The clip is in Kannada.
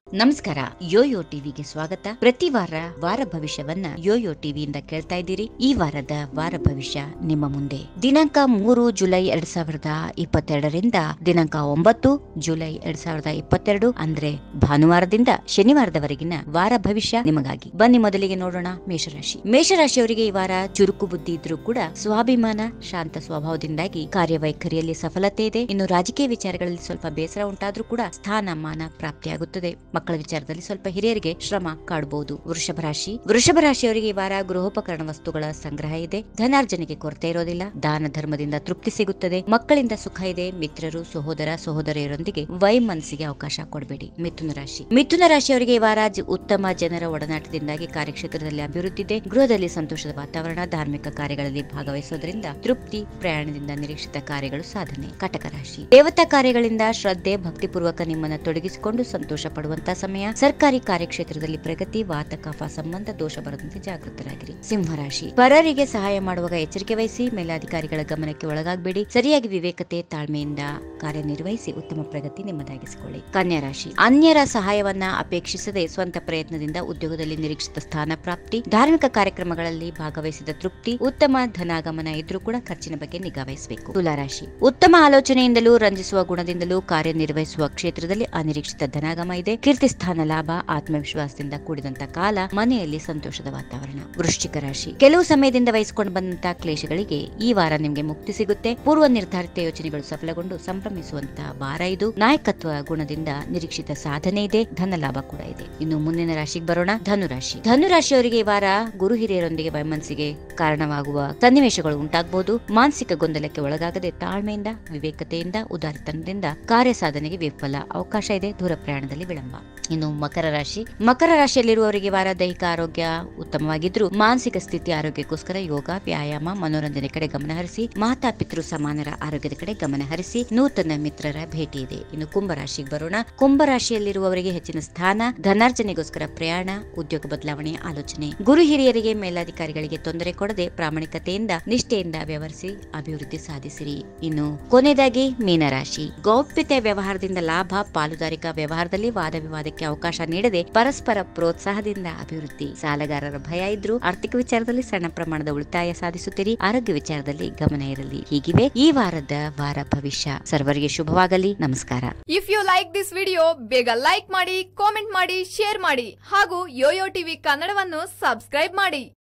ನಮಸ್ಕಾರ ಯೋಯೋ ಟಿವಿಗೆ ಸ್ವಾಗತ ಪ್ರತಿ ವಾರ ವಾರ ಭವಿಷ್ಯವನ್ನ ಯೋಯೋ ಟಿವಿಯಿಂದ ಕೇಳ್ತಾ ಇದ್ದೀರಿ ಈ ವಾರದ ವಾರ ಭವಿಷ್ಯ ನಿಮ್ಮ ಮುಂದೆ ದಿನಾಂಕ ಮೂರು ಜುಲೈ ಎರಡ್ ಸಾವಿರದ ಇಪ್ಪತ್ತೆರಡರಿಂದ ದಿನಾಂಕ ಒಂಬತ್ತು ಜುಲೈ ಎರಡ್ ಸಾವಿರದ ಇಪ್ಪತ್ತೆರಡು ಅಂದ್ರೆ ಭಾನುವಾರದಿಂದ ಶನಿವಾರದವರೆಗಿನ ವಾರ ಭವಿಷ್ಯ ನಿಮಗಾಗಿ ಬನ್ನಿ ಮೊದಲಿಗೆ ನೋಡೋಣ ಮೇಷರಾಶಿ ಮೇಷರಾಶಿಯವರಿಗೆ ಈ ವಾರ ಚುರುಕು ಬುದ್ಧಿ ಇದ್ರೂ ಕೂಡ ಸ್ವಾಭಿಮಾನ ಶಾಂತ ಸ್ವಭಾವದಿಂದಾಗಿ ಕಾರ್ಯವೈಖರಿಯಲ್ಲಿ ಸಫಲತೆ ಇದೆ ಇನ್ನು ರಾಜಕೀಯ ವಿಚಾರಗಳಲ್ಲಿ ಸ್ವಲ್ಪ ಬೇಸರ ಉಂಟಾದ್ರೂ ಕೂಡ ಸ್ಥಾನಮಾನ ಪ್ರಾಪ್ತಿಯಾಗುತ್ತದೆ ಮಕ್ಕಳ ವಿಚಾರದಲ್ಲಿ ಸ್ವಲ್ಪ ಹಿರಿಯರಿಗೆ ಶ್ರಮ ಕಾಡಬಹುದು ವೃಷಭ ರಾಶಿ ವೃಷಭ ರಾಶಿಯವರಿಗೆ ಈ ವಾರ ಗೃಹೋಪಕರಣ ವಸ್ತುಗಳ ಸಂಗ್ರಹ ಇದೆ ಧನಾರ್ಜನೆಗೆ ಕೊರತೆ ಇರೋದಿಲ್ಲ ದಾನ ಧರ್ಮದಿಂದ ತೃಪ್ತಿ ಸಿಗುತ್ತದೆ ಮಕ್ಕಳಿಂದ ಸುಖ ಇದೆ ಮಿತ್ರರು ಸಹೋದರ ಸಹೋದರಿಯರೊಂದಿಗೆ ವೈಮನಸ್ಸಿಗೆ ಅವಕಾಶ ಕೊಡಬೇಡಿ ಮಿಥುನ ರಾಶಿ ಮಿಥುನ ರಾಶಿಯವರಿಗೆ ಈ ವಾರ ಜ- ಉತ್ತಮ ಜನರ ಒಡನಾಟದಿಂದಾಗಿ ಕಾರ್ಯಕ್ಷೇತ್ರದಲ್ಲಿ ಅಭಿವೃದ್ಧಿ ಇದೆ ಗೃಹದಲ್ಲಿ ಸಂತೋಷದ ವಾತಾವರಣ ಧಾರ್ಮಿಕ ಕಾರ್ಯಗಳಲ್ಲಿ ಭಾಗವಹಿಸೋದ್ರಿಂದ ತೃಪ್ತಿ ಪ್ರಯಾಣದಿಂದ ನಿರೀಕ್ಷಿತ ಕಾರ್ಯಗಳು ಸಾಧನೆ ಕಟಕ ರಾಶಿ ದೇವತಾ ಕಾರ್ಯಗಳಿಂದ ಶ್ರದ್ಧೆ ಭಕ್ತಿಪೂರ್ವಕ ನಿಮ್ಮನ್ನು ತೊಡಗಿಸಿಕೊಂಡು ಸಂತೋಷ ಪಡುವಂತ ಸಮಯ ಸರ್ಕಾರಿ ಕಾರ್ಯಕ್ಷೇತ್ರದಲ್ಲಿ ಪ್ರಗತಿ ವಾತ ಕಫ ಸಂಬಂಧ ದೋಷ ಬರದಂತೆ ಜಾಗೃತರಾಗಿರಿ ಸಿಂಹರಾಶಿ ಪರರಿಗೆ ಸಹಾಯ ಮಾಡುವಾಗ ಎಚ್ಚರಿಕೆ ವಹಿಸಿ ಮೇಲಾಧಿಕಾರಿಗಳ ಗಮನಕ್ಕೆ ಒಳಗಾಗಬೇಡಿ ಸರಿಯಾಗಿ ವಿವೇಕತೆ ತಾಳ್ಮೆಯಿಂದ ಕಾರ್ಯನಿರ್ವಹಿಸಿ ಉತ್ತಮ ಪ್ರಗತಿ ನಿಮ್ಮದಾಗಿಸಿಕೊಳ್ಳಿ ಕನ್ಯಾ ರಾಶಿ ಅನ್ಯರ ಸಹಾಯವನ್ನ ಅಪೇಕ್ಷಿಸದೆ ಸ್ವಂತ ಪ್ರಯತ್ನದಿಂದ ಉದ್ಯೋಗದಲ್ಲಿ ನಿರೀಕ್ಷಿತ ಸ್ಥಾನ ಪ್ರಾಪ್ತಿ ಧಾರ್ಮಿಕ ಕಾರ್ಯಕ್ರಮಗಳಲ್ಲಿ ಭಾಗವಹಿಸಿದ ತೃಪ್ತಿ ಉತ್ತಮ ಧನಾಗಮನ ಇದ್ರೂ ಕೂಡ ಖರ್ಚಿನ ಬಗ್ಗೆ ನಿಗಾ ವಹಿಸಬೇಕು ತುಲಾರಾಶಿ ಉತ್ತಮ ಆಲೋಚನೆಯಿಂದಲೂ ರಂಜಿಸುವ ಗುಣದಿಂದಲೂ ಕಾರ್ಯನಿರ್ವಹಿಸುವ ಕ್ಷೇತ್ರದಲ್ಲಿ ಅನಿರೀಕ್ಷಿತ ಧನಾಗಮ ಇದೆ ಕೀರ್ತಿ ಸ್ಥಾನ ಲಾಭ ಆತ್ಮವಿಶ್ವಾಸದಿಂದ ಕೂಡಿದಂತ ಕಾಲ ಮನೆಯಲ್ಲಿ ಸಂತೋಷದ ವಾತಾವರಣ ವೃಶ್ಚಿಕ ರಾಶಿ ಕೆಲವು ಸಮಯದಿಂದ ವಹಿಸಿಕೊಂಡು ಬಂದಂತಹ ಕ್ಲೇಶಗಳಿಗೆ ಈ ವಾರ ನಿಮಗೆ ಮುಕ್ತಿ ಸಿಗುತ್ತೆ ಪೂರ್ವ ನಿರ್ಧಾರಿತ ಯೋಚನೆಗಳು ಸಫಲಗೊಂಡು ಸಂಭ್ರಮಿಸುವಂತ ವಾರ ಇದು ನಾಯಕತ್ವ ಗುಣದಿಂದ ನಿರೀಕ್ಷಿತ ಸಾಧನೆ ಇದೆ ಧನ ಲಾಭ ಕೂಡ ಇದೆ ಇನ್ನು ಮುಂದಿನ ರಾಶಿಗೆ ಬರೋಣ ಧನುರಾಶಿ ಧನುರಾಶಿಯವರಿಗೆ ಈ ವಾರ ಗುರು ಹಿರಿಯರೊಂದಿಗೆ ವೈಮನಸ್ಸಿಗೆ ಕಾರಣವಾಗುವ ಸನ್ನಿವೇಶಗಳು ಉಂಟಾಗಬಹುದು ಮಾನಸಿಕ ಗೊಂದಲಕ್ಕೆ ಒಳಗಾಗದೆ ತಾಳ್ಮೆಯಿಂದ ವಿವೇಕತೆಯಿಂದ ಉದಾರಿತನದಿಂದ ಕಾರ್ಯ ಸಾಧನೆಗೆ ವಿಫಲ ಅವಕಾಶ ಇದೆ ದೂರ ಪ್ರಯಾಣದಲ್ಲಿ ವಿಳಂಬ ಇನ್ನು ಮಕರ ರಾಶಿ ಮಕರ ರಾಶಿಯಲ್ಲಿರುವವರಿಗೆ ಈ ವಾರ ದೈಹಿಕ ಆರೋಗ್ಯ ಉತ್ತಮವಾಗಿದ್ರು ಮಾನಸಿಕ ಸ್ಥಿತಿ ಆರೋಗ್ಯಕ್ಕೋಸ್ಕರ ಯೋಗ ವ್ಯಾಯಾಮ ಮನೋರಂಜನೆ ಕಡೆ ಗಮನ ಹರಿಸಿ ಮಾತಾ ಪಿತೃ ಸಮಾನರ ಆರೋಗ್ಯದ ಕಡೆ ಗಮನ ಹರಿಸಿ ನೂತನ ಮಿತ್ರರ ಭೇಟಿ ಇದೆ ಇನ್ನು ಕುಂಭರಾಶಿಗೆ ಬರೋಣ ಕುಂಭರಾಶಿಯಲ್ಲಿರುವವರಿಗೆ ಹೆಚ್ಚಿನ ಸ್ಥಾನ ಧನಾರ್ಜನೆಗೋಸ್ಕರ ಪ್ರಯಾಣ ಉದ್ಯೋಗ ಬದಲಾವಣೆಯ ಆಲೋಚನೆ ಗುರು ಹಿರಿಯರಿಗೆ ಮೇಲಾಧಿಕಾರಿಗಳಿಗೆ ತೊಂದರೆ ಕೊಡದೆ ಪ್ರಾಮಾಣಿಕತೆಯಿಂದ ನಿಷ್ಠೆಯಿಂದ ವ್ಯವಹರಿಸಿ ಅಭಿವೃದ್ಧಿ ಸಾಧಿಸಿರಿ ಇನ್ನು ಕೊನೆಯದಾಗಿ ಮೀನರಾಶಿ ಗೌಪ್ಯತೆ ವ್ಯವಹಾರದಿಂದ ಲಾಭ ಪಾಲುದಾರಿಕಾ ವ್ಯವಹಾರದಲ್ಲಿ ವಾದ ವಿವಾದಕ್ಕೆ ಅವಕಾಶ ನೀಡದೆ ಪರಸ್ಪರ ಪ್ರೋತ್ಸಾಹದಿಂದ ಅಭಿವೃದ್ಧಿ ಸಾಲಗಾರರ ಭಯ ಇದ್ರೂ ಆರ್ಥಿಕ ವಿಚಾರದಲ್ಲಿ ಸಣ್ಣ ಪ್ರಮಾಣದ ಉಳಿತಾಯ ಸಾಧಿಸುತ್ತೀರಿ ಆರೋಗ್ಯ ವಿಚಾರದಲ್ಲಿ ಗಮನ ಇರಲಿ ಹೀಗಿವೆ ಈ ವಾರದ ವಾರ ಭವಿಷ್ಯ ಸರ್ವರಿಗೆ ಶುಭವಾಗಲಿ ನಮಸ್ಕಾರ if you like this video ಬೇಗ ಲೈಕ್ ಮಾಡಿ ಕಾಮೆಂಟ್ ಮಾಡಿ ಶೇರ್ ಮಾಡಿ ಹಾಗೂ ಯೋಯೋ ಟಿವಿ ಕನ್ನಡವನ್ನು ಸಬ್ಸ್ಕ್ರೈಬ್ ಮಾಡಿ